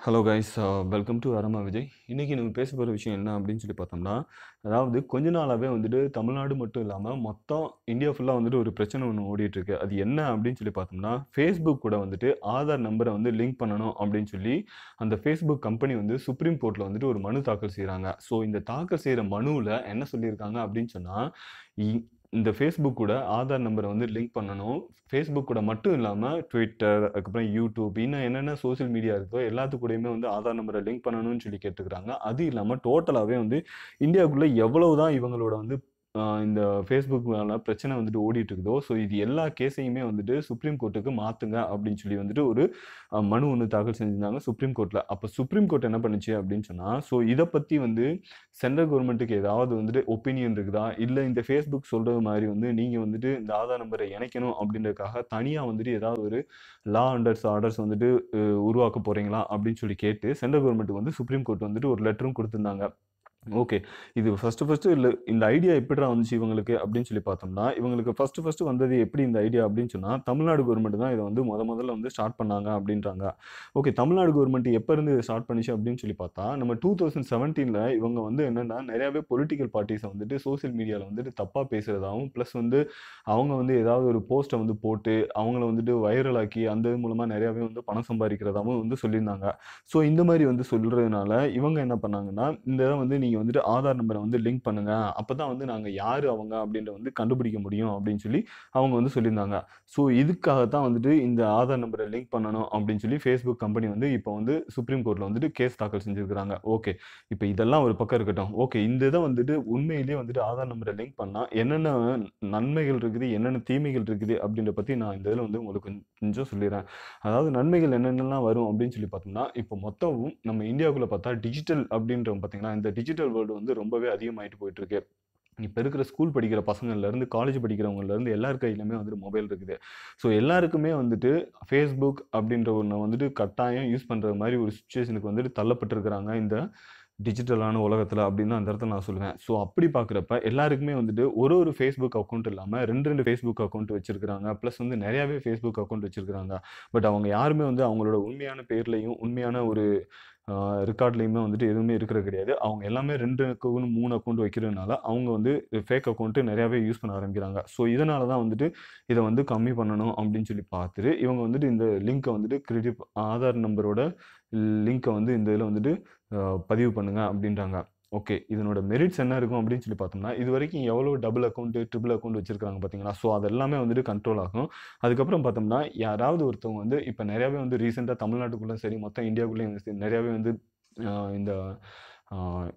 Hello guys welcome to அரமா விஜய் இன்றைக்கி நம்ம பேச போகிற விஷயம் என்ன அப்படின்னு சொல்லி பார்த்தோம்னா அதாவது கொஞ்ச நாளாகவே வந்துட்டு தமிழ்நாடு மட்டும் இல்லாமல் மொத்தம் இந்தியா ஃபுல்லாக வந்துட்டு ஒரு பிரச்சனை ஒன்று ஓடிட்டுருக்கு அது என்ன அப்படின்னு சொல்லி பார்த்தோம்னா ஃபேஸ்புக் கூட வந்துட்டு ஆதார் நம்பரை வந்து லிங்க் பண்ணணும் அப்படின்னு சொல்லி அந்த ஃபேஸ்புக் கம்பெனி வந்து சுப்ரீம் கோர்ட்டில் வந்துட்டு ஒரு மனு தாக்கல் செய்கிறாங்க ஸோ இந்த தாக்கல் செய்கிற மனுவில் என்ன சொல்லியிருக்காங்க அப்படின்னு சொன்னால் இந்த ஃபேஸ்புக் கூட ஆதார் நம்பரை வந்து லிங்க் பண்ணணும் ஃபேஸ்புக் கூட மட்டும் இல்லாமல் ட்விட்டர் அதுக்கப்புறம் யூடியூப் இன்னும் என்னென்ன சோஷியல் மீடியா இருக்கோ எல்லாத்துக்கூடயுமே வந்து ஆதார் நம்பரை லிங்க் பண்ணணும்னு சொல்லி கேட்டுக்கிறாங்க அது இல்லாமல் டோட்டலாகவே வந்து இந்தியாவுக்குள்ளே எவ்வளவு தான் இவங்களோட வந்து ஆஹ் இந்த ஃபேஸ்புக் மேல பிரச்சனை வந்துட்டு ஓடிட்டு இருக்குதோ ஸோ இது எல்லா கேஸையுமே வந்துட்டு சுப்ரீம் கோர்ட்டுக்கு மாற்றுங்க அப்படின்னு சொல்லி வந்துட்டு ஒரு ஆஹ் மனு ஒன்று தாக்கல் செஞ்சிருந்தாங்க சுப்ரீம் கோர்ட்டில் அப்போ சுப்ரீம் கோர்ட் என்ன பண்ணுச்சு அப்படின்னு சொன்னால் ஸோ இதை பற்றி வந்து சென்ட்ரல் கவர்மெண்ட்டுக்கு ஏதாவது வந்துட்டு ஒப்பீனியன் இருக்குதா இல்லை இந்த ஃபேஸ்புக் சொல்கிறது மாதிரி வந்து நீங்கள் வந்துட்டு இந்த ஆதார் நம்பரை இணைக்கணும் அப்படின்றதுக்காக தனியாக வந்துட்டு ஏதாவது ஒரு லா அண்டர்ஸ் ஆர்டர்ஸ் வந்துட்டு அஹ், உருவாக்க போகிறீங்களா அப்படின்னு சொல்லி கேட்டு சென்ட்ரல் கவர்மெண்ட்டுக்கு வந்து சுப்ரீம் கோர்ட் வந்துட்டு ஒரு லெட்டரும் கொடுத்துருந்தாங்க ஓகே இது ஃபஸ்ட்டு ஃபஸ்ட்டு இல்லை இந்த ஐடியா எப்படிடா வந்துச்சு இவங்களுக்கு அப்படின்னு சொல்லி பார்த்தோம்னா இவங்களுக்கு ஃபஸ்ட்டு ஃபஸ்ட்டு வந்தது எப்படி இந்த ஐடியா அப்படின்னு சொன்னால் தமிழ்நாடு கவர்மெண்ட் தான் இதை வந்து முத முதல்ல வந்து ஸ்டார்ட் பண்ணாங்க அப்படின்றாங்க ஓகே தமிழ்நாடு கவர்மெண்ட் எப்போ இருந்து இதை ஸ்டார்ட் பண்ணிச்சு அப்படின்னு சொல்லி பார்த்தா நம்ம டூ தௌசண்ட் செவன்டீனில் இவங்க வந்து என்னென்னா நிறையாவே பொலிட்டிக்கல் பார்ட்டிஸை வந்துட்டு சோஷியல் மீடியாவில் வந்துட்டு தப்பாக பேசுகிறதாகவும் ப்ளஸ் வந்து அவங்க வந்து ஏதாவது ஒரு போஸ்ட்டை வந்து போட்டு அவங்கள வந்துட்டு வைரல் ஆக்கி அந்த இது மூலமாக நிறையாவே வந்து பணம் சம்பாதிக்கிறதாகவும் வந்து சொல்லியிருந்தாங்க ஸோ இந்த மாதிரி வந்து சொல்கிறதுனால இவங்க என்ன பண்ணாங்கன்னா இந்த இதை வந்து நீங்கள் வந்துட்டு ஆதார் நம்பரை வந்து லிங்க் பண்ணுங்க அப்போ தான் வந்து நாங்கள் யார் அவங்க அப்படின்ற வந்து கண்டுபிடிக்க முடியும் அப்படின்னு சொல்லி அவங்க வந்து சொல்லியிருந்தாங்க ஸோ இதுக்காக தான் வந்துட்டு இந்த ஆதார் நம்பரை லிங்க் பண்ணணும் அப்படின்னு சொல்லி ஃபேஸ்புக் கம்பெனி வந்து இப்போ வந்து சுப்ரீம் கோர்ட்டில் வந்துட்டு கேஸ் தாக்கல் செஞ்சுருக்கிறாங்க ஓகே இப்போ இதெல்லாம் ஒரு பக்கம் இருக்கட்டும் ஓகே இந்த இதை வந்துட்டு உண்மையிலேயே வந்துட்டு ஆதார் நம்பரை லிங்க் பண்ணால் என்னென்ன நன்மைகள் இருக்குது என்னென்ன தீமைகள் இருக்குது அப்படின்ற பற்றி நான் இந்த இதில் வந்து உங்களுக்கு கொஞ்சம் சொல்லிடுறேன் அதாவது நன்மைகள் என்னென்னலாம் வரும் அப்படின்னு சொல்லி பார்த்தோம்னா இப்போ மொத்தமும் நம்ம இந்தியாவுக்குள்ளே பார்த்தா டிஜிட்டல் அப்படின்ற பார்த்தீங்கன்னா இந்த டிஜிட்டல் வேர்ல்டு வந்து ரொம்பவே அதிகமாயிட்டு போயிட்டு இருக்கு இப்போ இருக்கிற ஸ்கூல் படிக்கிற பசங்கள்லேருந்து காலேஜ் படிக்கிறவங்கலேருந்து எல்லார் கையிலுமே வந்துட்டு மொபைல் இருக்குது ஸோ எல்லாருக்குமே வந்துட்டு ஃபேஸ்புக் அப்படின்ற ஒன்று வந்துட்டு கட்டாயம் யூஸ் பண்ணுற மாதிரி ஒரு சுச்சுவேஷனுக்கு வந்துட்டு தள்ளப்பட்டிருக்கிறாங்க இந்த டிஜிட்டலான உலகத்தில் அப்படின்னு அந்த இடத்துல நான் சொல்லுவேன் ஸோ அப்படி பார்க்குறப்ப எல்லாருக்குமே வந்துட்டு ஒரு ஒரு ஃபேஸ்புக் அக்கௌண்ட் இல்லாமல் ரெண்டு ரெண்டு ஃபேஸ்புக் அக்கௌண்ட் வச்சிருக்காங்க ப்ளஸ் வந்து நிறையாவே ஃபேஸ்புக் அக்கௌண்ட் வச்சிருக்காங்க பட் அவங்க யாருமே வந்து அவங்களோட உண்மையான பேர்லையும் உண்மையான ஒரு ரெக்கார்ட்லேயுமே வந்துட்டு எதுவுமே இருக்கிறது கிடையாது அவங்க எல்லாமே ரெண்டு அக்கௌண்ட் மூணு அக்கௌண்ட் வைக்கிறதுனால அவங்க வந்து ஃபேக் அக்கௌண்ட்டு நிறையாவே யூஸ் பண்ண ஆரம்பிக்கிறாங்க ஸோ இதனால தான் வந்துட்டு இதை வந்து கம்மி பண்ணணும் அப்படின்னு சொல்லி பார்த்துட்டு இவங்க வந்துட்டு இந்த லிங்க்கை வந்துட்டு கிரெடிட் ஆதார் நம்பரோட லிங்க்கை வந்து இந்த இதில் வந்துட்டு அஹ், பதிவு பண்ணுங்க அப்படின்றாங்க ஓகே இதனோட மெரிட்ஸ் என்ன இருக்கும் அப்படின்னு சொல்லி பார்த்தோம்னா இது வரைக்கும் எவ்வளோ டபுள் அக்கௌண்ட்டு ட்ரிபிள் அக்கௌண்ட் வச்சிருக்காங்க பார்த்தீங்களா ஸோ அது எல்லாமே வந்துட்டு கண்ட்ரோல் ஆகும் அதுக்கப்புறம் பார்த்தோம்னா யாராவது ஒருத்தவங்க வந்து இப்போ நிறையாவே வந்து ரீசெண்டாக தமிழ்நாட்டுக்குள்ளே சரி மொத்தம் இந்தியாவுக்குள்ளேயும் சரி நிறையாவே வந்து ஆஹ் இந்த ஆஹ்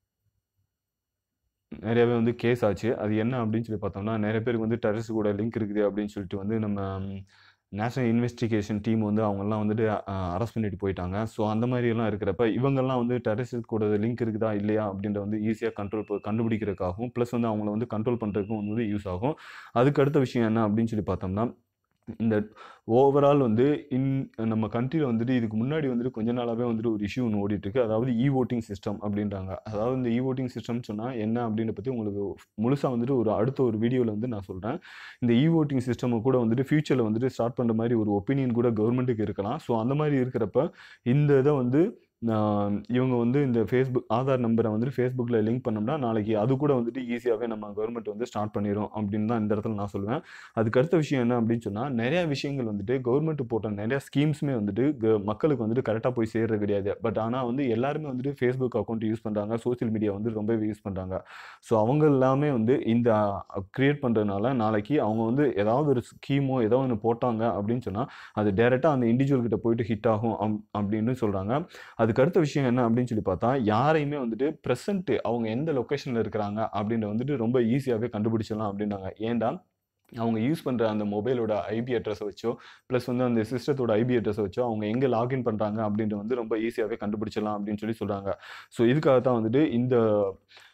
நிறையாவே வந்து கேஸ் ஆச்சு அது என்ன அப்படின்னு சொல்லி பார்த்தோம்னா நிறைய பேருக்கு வந்து டெரரிஸ்ட் கூட லிங்க் இருக்குது அப்படின்னு சொல்லிட்டு வந்து நம்ம நேஷனல் இன்வெஸ்டிகேஷன் டீம் வந்து அவங்கெல்லாம் வந்துட்டு அரெஸ்ட் பண்ணிட்டு போயிட்டாங்க ஸோ அந்த மாதிரி எல்லாம் இருக்கிறப்ப இவங்கெல்லாம் வந்து டெரரிஸ்ட் கூட லிங்க் இருக்குதா இல்லையா அப்படின்ற வந்து ஈஸியாக கண்ட்ரோல் கண்டுபிடிக்கிறதுக்காகவும் ப்ளஸ் வந்து அவங்கள வந்து கண்ட்ரோல் பண்ணுறதுக்கும் வந்து யூஸ் ஆகும் அதுக்கு அடுத்த விஷயம் என்ன அப்படின்னு சொல்லி பார்த்தோம்னா இந்த ஓவரால் வந்து இன் நம்ம கண்ட்ரியில் வந்துட்டு இதுக்கு முன்னாடி வந்துட்டு கொஞ்ச நாளாகவே வந்துட்டு ஒரு இஷ்யூ ஒன்று ஓடிட்டு இருக்கு அதாவது இ ஓட்டிங் சிஸ்டம் அப்படின்றாங்க அதாவது இந்த இ ஓட்டிங் சிஸ்டம் சொன்னால் என்ன அப்படின்ற பற்றி உங்களுக்கு முழுசாக வந்துட்டு ஒரு அடுத்த ஒரு வீடியோவில் வந்து நான் சொல்கிறேன் இந்த இ ஓட்டிங் சிஸ்டம் கூட வந்துட்டு ஃபியூச்சரில் வந்துட்டு ஸ்டார்ட் பண்ணுற மாதிரி ஒரு ஒப்பீனியன் கூட கவர்மெண்ட்டுக்கு இருக்கலாம் ஸோ அந்த மாதிரி இருக்கிறப்ப இந்த இதை வந்து ஆஹ் இவங்க வந்து இந்த ஃபேஸ்புக் ஆதார் நம்பரை வந்துட்டு ஃபேஸ்புக்கில் லிங்க் பண்ணோம்னா நாளைக்கு அது கூட வந்துட்டு ஈஸியாகவே நம்ம கவர்மெண்ட் வந்து ஸ்டார்ட் பண்ணிடும் அப்படின்னு தான் இந்த இடத்துல நான் சொல்லுவேன் அதுக்கு அடுத்த விஷயம் என்ன அப்படின்னு சொன்னால் நிறையா விஷயங்கள் வந்துட்டு கவர்மெண்ட் போட்ட நிறையா ஸ்கீம்ஸுமே வந்துட்டு க- மக்களுக்கு வந்துட்டு கரெக்டாக போய் சேர்றது கிடையாது பட் ஆனால் வந்து எல்லாருமே வந்துட்டு ஃபேஸ்புக் அக்கௌண்ட் யூஸ் பண்ணுறாங்க சோஷியல் மீடியா வந்து ரொம்பவே யூஸ் பண்ணுறாங்க ஸோ அவங்க எல்லாமே வந்து இந்த க்ரியேட் பண்ணுறதுனால நாளைக்கு அவங்க வந்து ஏதாவது ஒரு ஸ்கீமோ ஏதோ ஒன்று போட்டாங்க அப்படின்னு சொன்னால் அது டேரெக்டாக அந்த இண்டிவிஜுவல் கிட்ட போயிட்டு ஹிட் ஆகும் அப்- அப்படின்னு சொல்கிறாங்க அதுக்கு அடுத்த விஷயம் என்ன அப்படின்னு சொல்லி பார்த்தா யாரையுமே வந்துட்டு ப்ரெசென்ட் அவங்க எந்த லொக்கேஷனில் இருக்கிறாங்க அப்படின்ற வந்துட்டு ரொம்ப ஈஸியாகவே கண்டுபிடிச்சிடலாம் அப்படின்னாங்க ஏன்டா அவங்க யூஸ் பண்ணுற அந்த மொபைலோட ஐபி அட்ரஸை வச்சோ ப்ளஸ் வந்து அந்த சிஸ்டத்தோட ஐபி அட்ரஸை வச்சோ அவங்க எங்கே லாகின் பண்ணுறாங்க அப்படின்றது வந்து ரொம்ப ஈஸியாகவே கண்டுபிடிச்சிடலாம் அப்படின்னு சொல்லி சொல்கிறாங்க ஸோ இதுக்காக தான் வந்துட்டு இந்த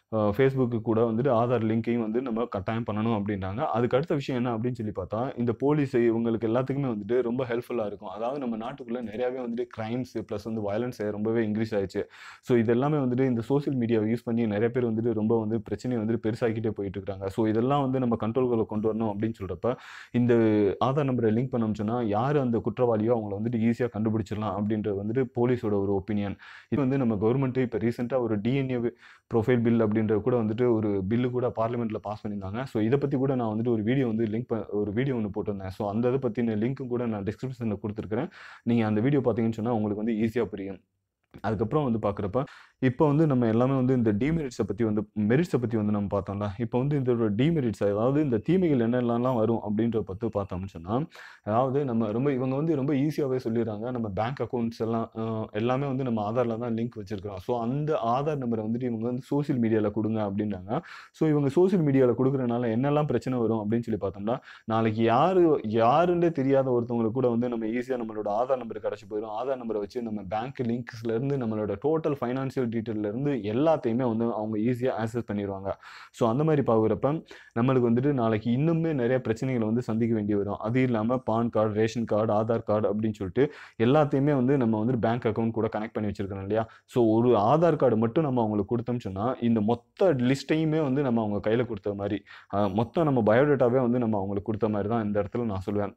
ஃபேஸ்புக்கு கூட வந்துட்டு ஆதார் லிங்க்கையும் வந்து நம்ம கட்டாயம் பண்ணணும் அப்படின்றாங்க அதுக்கு அடுத்த விஷயம் என்ன அப்படின்னு சொல்லி பார்த்தா இந்த போலீஸ் இவங்களுக்கு எல்லாத்துக்குமே வந்துட்டு ரொம்ப ஹெல்ப்ஃபுல்லாக இருக்கும் அதாவது நம்ம நாட்டுக்குள்ளே நிறையாவே வந்துட்டு கிரைம்ஸ் ப்ளஸ் வந்து வயலன்ஸ் ரொம்பவே இன்க்ரீஸ் ஆயிடுச்சு ஸோ இது எல்லாமே வந்துட்டு இந்த சோஷியல் மீடியாவை யூஸ் பண்ணி நிறைய பேர் வந்துட்டு ரொம்ப வந்து பிரச்சனையை வந்துட்டு பெருசாக்கிட்டே போயிட்டு இருக்காங்க ஸோ இதெல்லாம் வந்து நம்ம கண்ட்ரோல்களை கொண்டு வரணும் அப்படின்னு சொல்கிறப்ப இந்த ஆதார் நம்பரை லிங்க் பண்ணோம்னு சொன்னால் யார் அந்த குற்றவாளியோ அவங்கள வந்துட்டு ஈஸியாக கண்டுபிடிச்சிடலாம் அப்படின்றது வந்துட்டு போலீஸோட ஒரு ஒப்பீனியன் இது வந்து நம்ம கவர்மெண்ட் இப்போ ரீசெண்டாக ஒரு டிஎன்ஏ ப்ரொஃபைல் பில் அப்படின்றது கூட வந்துட்டு ஒரு பில்லு கூட பார்லிமெண்ட்டில் பாஸ் பண்ணியிருந்தாங்க ஸோ இதை பற்றி கூட நான் வந்துட்டு ஒரு வீடியோ வந்து லிங்க் ஒரு வீடியோ ஒன்று போட்டிருந்தேன் ஸோ அந்த இதை பற்றின லிங்க்கும் கூட நான் டிஸ்கிரிப்ஷனில் கொடுத்துருக்கிறேன் நீங்கள் அந்த வீடியோ பார்த்தீங்கன்னு சொன்னால் உங்களுக்கு வந்து ஈஸியாக புரியும் அதுக்கப்புறம் வந்து பார்க்குறப்ப இப்போ வந்து நம்ம எல்லாமே வந்து இந்த டிமெரிட்ஸை பற்றி வந்து மெரிட்ஸை பற்றி வந்து நம்ம பார்த்தோம்ல இப்போ வந்து இதோட டிமெரிட்ஸ் அதாவது இந்த தீமைகள் என்னென்னலாம் வரும் அப்படின்ற பற்றி பார்த்தோம்னு சொன்னால் அதாவது நம்ம ரொம்ப இவங்க வந்து ரொம்ப ஈஸியாகவே சொல்லிடுறாங்க நம்ம பேங்க் அக்கௌண்ட்ஸ் எல்லாம் அஹ், எல்லாமே வந்து நம்ம ஆதாரில் தான் லிங்க் வச்சிருக்கிறோம் ஸோ அந்த ஆதார் நம்பரை வந்துட்டு இவங்க வந்து சோஷியல் மீடியாவில் கொடுங்க அப்படின்றாங்க ஸோ இவங்க சோஷியல் மீடியாவில் கொடுக்குறனால என்னெல்லாம் பிரச்சனை வரும் அப்படின்னு சொல்லி பார்த்தோம்னா நாளைக்கு யாரு யாருன்னே தெரியாத ஒருத்தவங்களுக்கு கூட வந்து நம்ம ஈஸியாக நம்மளோட ஆதார் நம்பர் கிடச்சி போயிடும் ஆதார் நம்பரை வச்சு நம்ம பேங்க் லிங்க்ஸ்ல இருந்து நம்மளோட டோட்டல் ஃபைனான்சியல் டீட்டெயில்ல இருந்து எல்லாத்தையுமே வந்து அவங்க ஈஸியாக ஆக்சஸ் பண்ணிடுவாங்க ஸோ அந்த மாதிரி பார்க்குறப்ப நம்மளுக்கு வந்துட்டு நாளைக்கு இன்னுமே நிறைய பிரச்சனைகளை வந்து சந்திக்க வேண்டி வரும் அது இல்லாமல் PAN card ration card Aadhaar card அப்படின்னு சொல்லிட்டு எல்லாத்தையுமே வந்து நம்ம வந்து பேங்க் அக்கௌண்ட் கூட கனெக்ட் பண்ணி வச்சிருக்கோம் இல்லையா ஸோ ஒரு ஆதார் கார்டு மட்டும் நம்ம அவங்களுக்கு கொடுத்தோம்னு சொன்னால் இந்த மொத்த லிஸ்ட்டையுமே வந்து நம்ம அவங்க கையில் கொடுத்த மாதிரி அஹ், மொத்தம் நம்ம பயோடேட்டாவே வந்து நம்ம அவங்களுக்கு கொடுத்த மாதிரி தான் இந்த இடத்துல நான் சொல்லுவேன்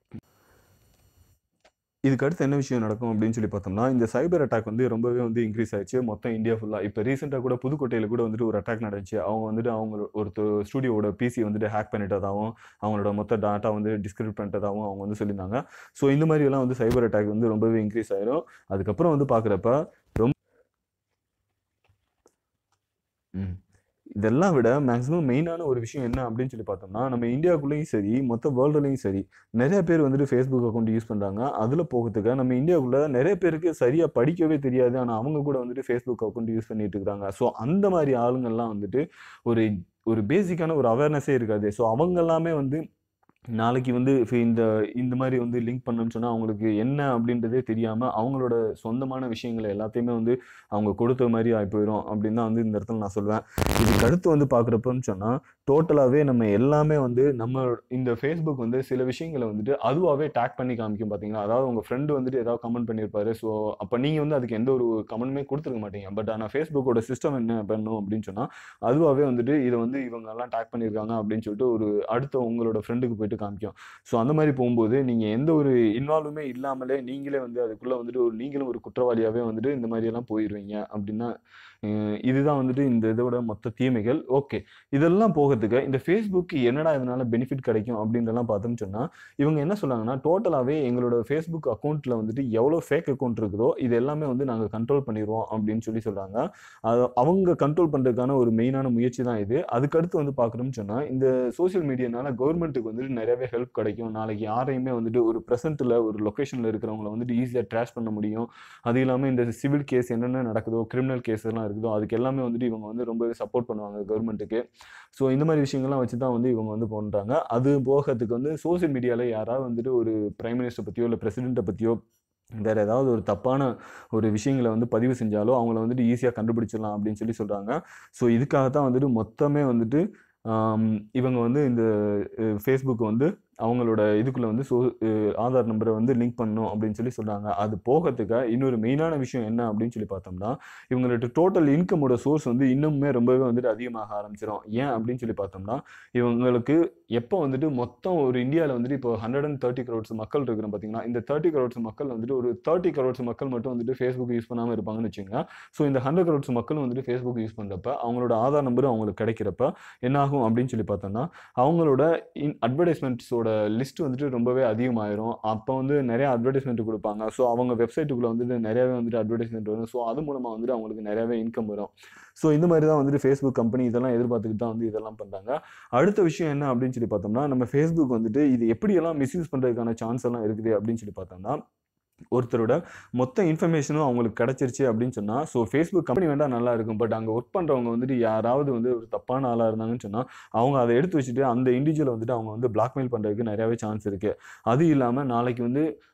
இதுக்கு அடுத்து என்ன விஷயம் நடக்கும் அப்படின்னு சொல்லி பார்த்தோம்னா இந்த சைபர் அட்டாக் வந்து ரொம்பவே வந்து இன்க்ரீஸ் ஆயிடுச்சு மொத்தம் இந்தியா ஃபுல்லாக இப்போ ரீசெண்டாக கூட புதுக்கோட்டையில் கூட வந்துட்டு ஒரு அட்டாக் நடந்துச்சு அவங்க வந்துட்டு அவங்க ஒரு ஸ்டூடியோட பிசி வந்துட்டு ஹேக் பண்ணிட்டதாகவும் அவங்களோட மொத்த டாட்டா வந்து டிஸ்கிரிப்ட் பண்ணிட்டதாகவும் அவங்க வந்து சொல்லியிருந்தாங்க ஸோ இந்த மாதிரி எல்லாம் வந்து சைபர் அட்டாக் வந்து ரொம்பவே இன்க்ரீஸ் ஆயிரும் அதுக்கப்புறம் வந்து பார்க்குறப்ப ரொம்ப ம். இதெல்லாம் விட மேக்ஸிமம் மெயினான ஒரு விஷயம் என்ன அப்படின்னு சொல்லி பார்த்தோம்னா நம்ம இந்தியாவுக்குள்ளேயும் சரி மொத்த வேர்ல்டுலையும் சரி நிறைய பேர் வந்துட்டு ஃபேஸ்புக் அக்கௌண்ட் யூஸ் பண்ணுறாங்க அதில் போகிறதுக்கு நம்ம இந்தியாவுக்குள்ள நிறைய பேருக்கு சரியாக படிக்கவே தெரியாது ஆனால் அவங்க கூட வந்துட்டு ஃபேஸ்புக் அக்கௌண்ட் யூஸ் பண்ணிட்டு இருக்காங்க ஸோ அந்த மாதிரி ஆளுங்கள்லாம் வந்துட்டு ஒரு ஒரு பேசிக்கான ஒரு அவேர்னஸே இருக்காது ஸோ அவங்க எல்லாமே வந்து நாளைக்கு வந்து இப்ப இந்த இந்த மாதிரி வந்து லிங்க் பண்ணோம்னு சொன்னால் அவங்களுக்கு என்ன அப்படின்றதே தெரியாமல் அவங்களோட சொந்தமான விஷயங்களை எல்லாத்தையுமே வந்து அவங்க கொடுத்த மாதிரி ஆகி போயிடும் அப்படின்னு தான் வந்து இந்த இடத்துல நான் சொல்வேன் இதுக்கு அடுத்து வந்து பார்க்குறப்பன்னு சொன்னால் டோட்டலாகவே நம்ம எல்லாமே வந்து நம்ம இந்த ஃபேஸ்புக் வந்து சில விஷயங்களை வந்துட்டு அதுவாகவே டேக் பண்ணி காமிக்கும் பார்த்தீங்களா அதாவது உங்கள் ஃப்ரெண்டு வந்துட்டு ஏதாவது கமெண்ட் பண்ணியிருப்பாரு ஸோ அப்போ நீங்கள் வந்து அதுக்கு எந்த ஒரு கமெண்ட்டுமே கொடுத்துருக்க மாட்டீங்க பட் ஆனால் ஃபேஸ்புக்கோட சிஸ்டம் என்ன பண்ணும் அப்படின்னு சொன்னால் அதுவாகவே வந்துட்டு இதை வந்து இவங்க எல்லாம் டேக் பண்ணியிருக்காங்க அப்படின்னு சொல்லிட்டு ஒரு அடுத்த உங்களோட ஃப்ரெண்டுக்கு போயிட்டு காமிக்கும் ஸோ அந்த மாதிரி போகும்போது நீங்கள் எந்த ஒரு இன்வால்வுமே இல்லாமலே நீங்களே வந்து அதுக்குள்ளே வந்துட்டு ஒரு நீங்களும் ஒரு குற்றவாளியாகவே வந்துட்டு இந்த மாதிரி எல்லாம் போயிடுவீங்க அப்படின்னா அஹ் இதுதான் வந்துட்டு இந்த இதோட மொத்த தீமைகள் ஓகே இதெல்லாம் போகிறதுக்கு இந்த ஃபேஸ்புக்கு என்னடா இதனால பெனிஃபிட் கிடைக்கும் அப்படின்றலாம் பார்த்தோம்னு சொன்னால் இவங்க என்ன சொல்றாங்கன்னா டோட்டலாகவே எங்களோட ஃபேஸ்புக் அக்கௌண்ட்டில் வந்துட்டு எவ்வளோ ஃபேக் அக்கௌண்ட் இருக்குதோ இது எல்லாமே வந்து நாங்கள் கண்ட்ரோல் பண்ணிடுவோம் அப்படின்னு சொல்லி சொல்கிறாங்க அது அவங்க கண்ட்ரோல் பண்ணுறதுக்கான ஒரு மெயினான முயற்சி தான் இது அதுக்கடுத்து வந்து பார்க்குறோம்னு சொன்னால் இந்த சோஷியல் மீடியானால கவர்மெண்ட்டுக்கு வந்துட்டு நிறையவே ஹெல்ப் கிடைக்கும் நாளைக்கு யாரையுமே வந்துட்டு ஒரு ப்ரெசென்ட்டில் ஒரு லொக்கேஷனில் இருக்கிறவங்கள வந்துட்டு ஈஸியாக ட்ராஷ் பண்ண முடியும் அது இல்லாமல் இந்த சிவில் கேஸ் என்னென்ன நடக்குதோ கிரிமினல் கேஸ் எல்லாம் இருக்குதோ அதுக்கு எல்லாமே வந்துட்டு இவங்க வந்து ரொம்பவே சப்போர்ட் பண்ணுவாங்க கவர்மெண்ட்டுக்கு ஸோ இந்த மாதிரி விஷயங்கள்லாம் வச்சு தான் வந்து இவங்க வந்து பண்ணுறாங்க அது போகிறதுக்கு வந்து சோஷியல் மீடியாவில் யாராவது வந்துட்டு ஒரு பிரைம் மினிஸ்டர் பற்றியோ இல்லை பிரசிடெண்ட்டை பற்றியோ வேறு ஏதாவது ஒரு தப்பான ஒரு விஷயங்களை வந்து பதிவு செஞ்சாலோ அவங்கள வந்துட்டு ஈஸியாக கண்டுபிடிச்சிடலாம் அப்படின்னு சொல்லி சொல்கிறாங்க ஸோ இதுக்காக தான் வந்துட்டு மொத்தமே வந்துட்டு ஆம், இவங்க வந்து இந்த ஃபேஸ்புக் வந்து அவங்களோட இதுக்குள்ளே வந்து சோ அஹ் ஆதார் நம்பரை வந்து லிங்க் பண்ணணும் அப்படின்னு சொல்லி சொல்கிறாங்க அது போகிறதுக்கு இன்னொரு மெயினான விஷயம் என்ன அப்படின்னு சொல்லி பார்த்தோம்னா இவங்களோட டோட்டல் இன்கமோட சோர்ஸ் வந்து இன்னுமே ரொம்பவே வந்துட்டு அதிகமாக ஆரம்பிச்சிடும் ஏன் அப்படின்னு சொல்லி பார்த்தோம்னா இவங்களுக்கு எப்போ வந்துட்டு மொத்தம் ஒரு இந்தியாவில் வந்துட்டு இப்போ ஹண்ட்ரட் அண்ட் தேர்ட்டி க்ரோட்ஸ் மக்கள் இருக்கிறோம் பார்த்தீங்கன்னா இந்த தேர்ட்டி க்ரோட்ஸ் மக்கள் வந்துட்டு ஒரு தேர்ட்டி க்ரோட்ஸ் மக்கள் மட்டும் வந்துட்டு ஃபேஸ்புக் யூஸ் பண்ணாமல் இருப்பாங்கன்னு வச்சுங்க ஸோ இந்த ஹண்ட்ரட் க்ரோட்ஸ் மக்கள் வந்துட்டு ஃபேஸ்புக் யூஸ் பண்ணுறப்ப அவங்களோட ஆதார் நம்பரும் அவங்களுக்கு கிடைக்கிறப்ப என்ன ஆகும் அப்படின்னு சொல்லி பார்த்தோம்னா அவங்களோட இன் அட்வர்டைஸ்மெண்ட்ஸோட லிஸ்ட் வந்துட்டு ரொம்பவே அதிகமாயிரும் அப்போ வந்து நிறைய அட்வர்டைஸ்மெண்ட் கொடுப்பாங்க ஸோ அவங்க வெப்சைட்டுக்குள்ளே வந்துட்டு நிறையவே வந்துட்டு அட்வர்டைஸ்மெண்ட் வரும் ஸோ அது மூலமாக வந்துட்டு அவங்களுக்கு நிறையவே இன்கம் வரும் ஸோ இந்த மாதிரி தான் வந்துட்டு ஃபேஸ்புக் கம்பெனி இதெல்லாம் எதிர்பார்த்துக்கிட்டு தான் வந்து இதெல்லாம் பண்ணுறாங்க அடுத்த விஷயம் என்ன அப்படின்னு சொல்லி பார்த்தோம்னா நம்ம ஃபேஸ்புக் வந்துட்டு இது எப்படியெல்லாம் மிஸ்யூஸ் பண்ணுறதுக்கான சான்ஸ் எல்லாம் இருக்குது அப்படின்னு சொல்லி பார்த்தோம்னா ஒருத்தரோட மொத்த இன்ஃபர்மேஷனும் அவங்களுக்கு கிடைச்சிருச்சு அப்படின்னு சொன்னால் ஸோ ஃபேஸ்புக் கம்பெனி வேண்டாம் நல்லா இருக்கும் பட் அங்கே ஒர்க் பண்ணுறவங்க வந்துட்டு யாராவது வந்து ஒரு தப்பான ஆளாக இருந்தாங்கன்னு சொன்னால் அவங்க அதை எடுத்து வச்சுட்டு அந்த இண்டிவிஜுவலை வந்துட்டு அவங்க வந்து பிளாக்மெயில் பண்ணுறதுக்கு நிறையாவே சான்ஸ் இருக்குது அது இல்லாமல் நாளைக்கு வந்து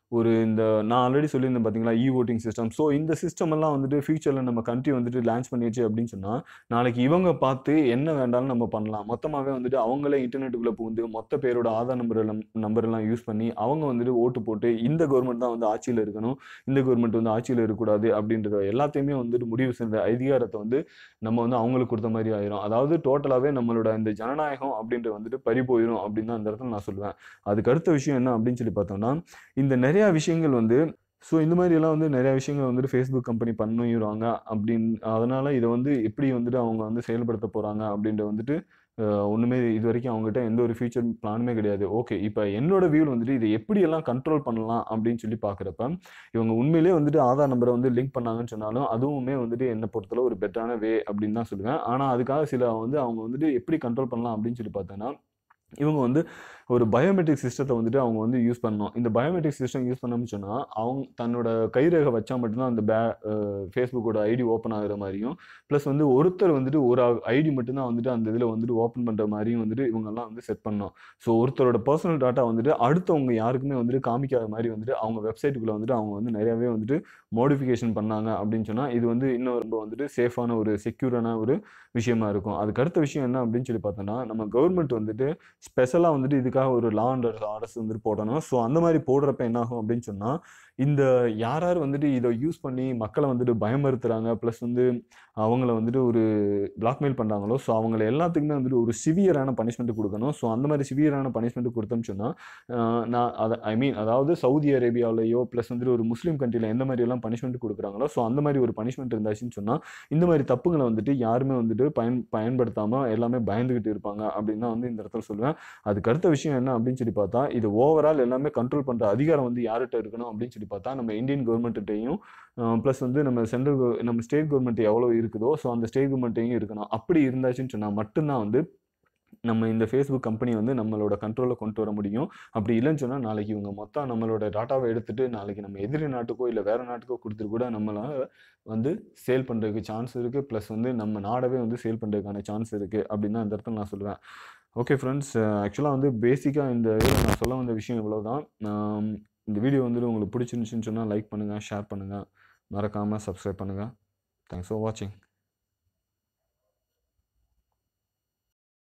ஒரு இந்த நான் ஆல்ரெடி சொல்லியிருந்தேன் பார்த்தீங்களா இ ஓட்டிங் சிஸ்டம் ஸோ இந்த சிஸ்டம் எல்லாம் வந்துட்டு ஃபியூச்சரில் நம்ம கண்ட்ரி வந்துட்டு லான்ச் பண்ணிடுச்சு அப்படின்னு சொன்னால் நாளைக்கு இவங்க பார்த்து என்ன வேண்டாலும் நம்ம பண்ணலாம் மொத்தமாகவே வந்துட்டு அவங்களே இன்டர்நெட்டுக்குள்ளே புகுந்து மொத்த பேரோட ஆதார் நம்பர் நம்பர் எல்லாம் யூஸ் பண்ணி அவங்க வந்துட்டு ஓட்டு போட்டு இந்த கவர்மெண்ட் தான் வந்து ஆட்சியில் இருக்கணும் இந்த கவர்மெண்ட் வந்து ஆட்சியில் இருக்கக்கூடாது அப்படின்றத எல்லாத்தையுமே வந்துட்டு முடிவு செஞ்ச அதிகாரத்தை வந்து நம்ம வந்து அவங்களுக்கு கொடுத்த மாதிரி ஆயிரும் அதாவது டோட்டலாகவே நம்மளோட இந்த ஜனநாயகம் அப்படின்றது வந்துட்டு பறி போயிடும் அப்படின்னு தான் அந்த இடத்துல நான் சொல்லுவேன் அதுக்கு அடுத்த விஷயம் என்ன அப்படின்னு சொல்லி பார்த்தோம்னா இந்த நிறையா விஷயங்கள் வந்து ஸோ இந்த மாதிரி எல்லாம் வந்து நிறைய விஷயங்கள் வந்துட்டு ஃபேஸ்புக் கம்பெனி பண்ணிடுவாங்க அப்படின்னு அதனால இதை வந்து எப்படி வந்துட்டு அவங்க வந்து செயல்படுத்த போகிறாங்க அப்படின்ற வந்துட்டு அஹ், ஒண்ணுமே இது வரைக்கும் அவங்ககிட்ட எந்த ஒரு ஃபியூச்சர் பிளானுமே கிடையாது ஓகே இப்போ என்னோட வியூ வந்துட்டு இதை எப்படியெல்லாம் கண்ட்ரோல் பண்ணலாம் அப்படின்னு சொல்லி பார்க்குறப்ப இவங்க உண்மையிலேயே வந்துட்டு ஆதார் நம்பரை வந்து லிங்க் பண்ணாங்கன்னு சொன்னாலும் அதுவுமே வந்துட்டு என்னை பொறுத்தளவு ஒரு பெட்டரான வே அப்படின்னு தான் சொல்லுவேன் ஆனால் அதுக்காக சில வந்து அவங்க வந்துட்டு எப்படி கண்ட்ரோல் பண்ணலாம் அப்படின்னு சொல்லி பார்த்தோன்னா இவங்க வந்து ஒரு பயோமெட்ரிக் சிஸ்டத்தை வந்துட்டு அவங்க வந்து யூஸ் பண்ணணும் இந்த பயோமெட்ரிக் சிஸ்டம் யூஸ் பண்ணோம்னு சொன்னால் அவங்க தன்னோட கைரேகை வச்சா மட்டும்தான் அந்த பே ஃபேஸ்புக்கோட ஐடி ஓப்பன் ஆகுற மாதிரியும் ப்ளஸ் வந்து ஒருத்தர் வந்துட்டு ஒரு ஐடி மட்டும்தான் வந்துட்டு அந்த இதில் வந்துட்டு ஓப்பன் பண்ணுற மாதிரியும் வந்துட்டு இவங்கெல்லாம் வந்து செட் பண்ணணும் ஸோ ஒருத்தரோட பர்சனல் டாட்டா வந்துட்டு அடுத்தவங்க யாருக்குமே வந்துட்டு காமிக்காத மாதிரி வந்துட்டு அவங்க வெப்சைட்டுக்குள்ளே வந்துட்டு அவங்க வந்து நிறையாவே வந்துட்டு மோடிஃபிகேஷன் பண்ணாங்க அப்படின்னு சொன்னால் இது வந்து இன்னும் ரொம்ப வந்துட்டு சேஃபான ஒரு செக்யூரான ஒரு விஷயமா இருக்கும் அதுக்கு அடுத்த விஷயம் என்ன அப்படின்னு சொல்லி பார்த்தோன்னா நம்ம கவர்மெண்ட் வந்துட்டு ஸ்பெஷலாக வந்துட்டு இதுக்காக ஒரு லா அண்ட் ஆர்டர்ஸ் வந்துட்டு போடணும் ஸோ அந்த மாதிரி போடுறப்ப என்ன ஆகும் அப்படின்னு சொன்னால் இந்த யார் யார் வந்துட்டு இதை யூஸ் பண்ணி மக்களை வந்துட்டு பயமுறுத்துறாங்க ப்ளஸ் வந்து அவங்கள வந்துட்டு ஒரு பிளாக்மெயில் பண்ணுறாங்களோ ஸோ அவங்கள எல்லாத்துக்குமே வந்துட்டு ஒரு சிவியரான பனிஷ்மெண்ட் கொடுக்கணும் ஸோ அந்த மாதிரி சிவியரான பனிஷ்மெண்ட் கொடுத்தோம்னு சொன்னால் நான் அதை ஐ மீன் அதாவது சவுதி அரேபியாவிலேயோ ப்ளஸ் வந்துட்டு ஒரு முஸ்லீம் கண்ட்ரியில் எந்த மாதிரி எல்லாம் பனிஷ்மெண்ட் கொடுக்குறாங்களோ ஸோ அந்த மாதிரி ஒரு பனிஷ்மெண்ட் இருந்தாச்சுன்னு சொன்னால் இந்த மாதிரி தப்புங்களை வந்துட்டு யாருமே வந்துட்டு பயன் பயன்படுத்தாமல் எல்லாமே பயந்துக்கிட்டு இருப்பாங்க அப்படின்னு தான் வந்து இந்த இடத்துல சொல்லுவேன் அதுக்கு அடுத்த விஷயம் என்ன அப்படின்னு சொல்லி பார்த்தா இது ஓவரால் எல்லாமே கண்ட்ரோல் பண்ணுற அதிகாரம் வந்து யார்கிட்ட இருக்கணும் அப்படின்னு சொல்லி பார்த்தா நம்ம இந்தியன் கவர்மெண்ட்டையும் ப்ளஸ் வந்து நம்ம சென்ட்ரல் நம்ம ஸ்டேட் கவர்மெண்ட் எவ்வளோ இருக்குதோ ஸோ அந்த ஸ்டேட் கவர்மெண்ட்டையும் இருக்கணும் அப்படி இருந்தாச்சுன்னு சொன்னால் மட்டும்தான் வந்து நம்ம இந்த ஃபேஸ்புக் கம்பெனி வந்து நம்மளோட கண்ட்ரோலில் கொண்டு வர முடியும் அப்படி இல்லைன்னு சொன்னால் நாளைக்கு இவங்க மொத்தம் நம்மளோட டாட்டாவை எடுத்துட்டு நாளைக்கு நம்ம எதிரி நாட்டுக்கோ இல்லை வேற நாட்டுக்கோ கொடுத்துட்டு கூட நம்மளால வந்து சேல் பண்ணுறதுக்கு சான்ஸ் இருக்குது ப்ளஸ் வந்து நம்ம நாடவே வந்து சேல் பண்ணுறதுக்கான சான்ஸ் இருக்குது அப்படின்னு தான் இந்த இடத்துல நான் சொல்லுவேன் ஓகே ஃப்ரெண்ட்ஸ் ஆக்சுவலாக வந்து பேசிக்காக இந்த இதில் நான் சொல்ல வந்த விஷயம் இவ்வளோ தான் இந்த வீடியோ வந்துட்டு உங்களுக்கு பிடிச்சிருந்துச்சுன்னு சொன்னால் லைக் பண்ணுங்கள் ஷேர் பண்ணுங்கள் மறக்காமல் சப்ஸ்கிரைப் பண்ணுங்கள் தேங்க்ஸ் ஃபார் வாட்சிங்